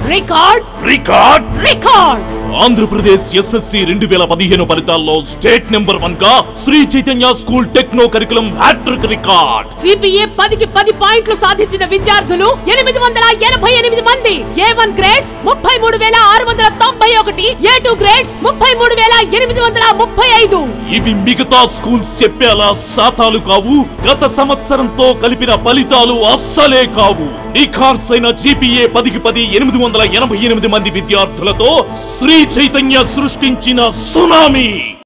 record record record Andhra Pradesh SSC రెండు వేల పదిహేను ఫలితాల్లో స్టేట్ నెంబర్ వన్ గా Sri Chaitanya school techno curriculum hat trick record GPA పదికి పది పాయింట్లు సాధించిన విద్యార్థులు ఎనిమిది వందల ఎనభై ఎనిమిది మంది ఏ వన్ గ్రేడ్స్ ముప్పై మూడు వేల ఆరు వందల తొంభై ఒకటి ఏ టూ గ్రేడ్స్ ముప్పై మూడు వేల ఎనిమిది వందల ముప్పై ఐదు ఇవి మిగతా స్కూల్స్ చెప్పేలా శాతాలు కావు గత సంవత్సరంతో కలిపిన ఫలితాలు అస్సలే కావు నిఖార్సైన జీపీఏ పదికి పది ఎనిమిది వందల ఎనభై ఎనిమిది మంది విద్యార్థులతో శ్రీ చైతన్య సృష్టించిన సునామీ